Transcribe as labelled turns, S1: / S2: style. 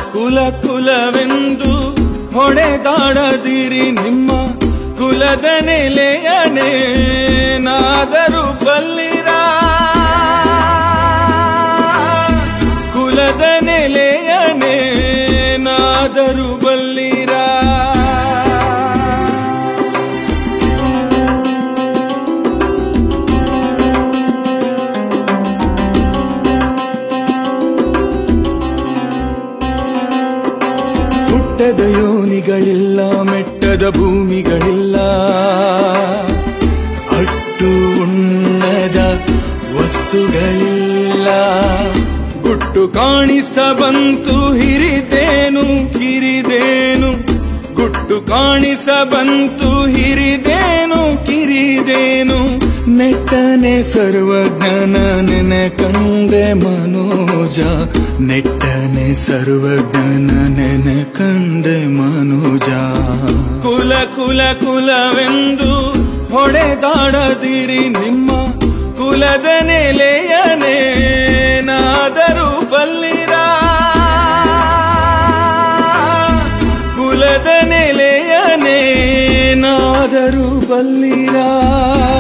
S1: ಕುಲ ಕುಲವೆಂದು ಹೊಡೆದಾಡದಿರಿ ನಿಮ್ಮ ಕುಲದ ನೆಲೆಯನೇನಾದರೂ ಬಲ್ಲಿರ ಕುಲದ ನೆಲೆಯನೇನಾದರೂ ಬಲ್ಲಿರ ಹುಟ್ಟದ ಯೋನಿಗಳಿಲ್ಲ ಮೆಟ್ಟದ ಭೂಮಿಗಳಿಲ್ಲ ಅಟ್ಟು ಉಣ್ಣದ ವಸ್ತುಗಳಿಲ್ಲ ಗುಟ್ಟು ಕಾಣಿಸ ಬಂತು ಹಿರಿದೇನು ಕಿರಿದೇನು ಗುಟ್ಟು ಕಾಣಿಸ ಬಂತು ಹಿರಿದೇನು ಕಿರಿದೇನು ನೆಟ್ಟನೆ ಸರ್ವಜ್ಞನ ನೆನೆ ಕಂಡೆ ಮನೋಜ ನೆಟ್ಟನೆ ಸರ್ವಜ್ಞನ ನೆನೆ ಕಂಡೆ ಮನೋಜ ಕುಲ ಕುಲ ಕುಲವೆಂದು ಹೊಡೆದಾಡದಿರಿ ನಿಮ್ಮ ಕುಲದ ನೆಲೆಯನೇನಾದರೂ ಬಲ್ಲಿರ ಕುಲದ ನೆಲೆಯನೇನಾದರೂ ಬಲ್ಲಿರ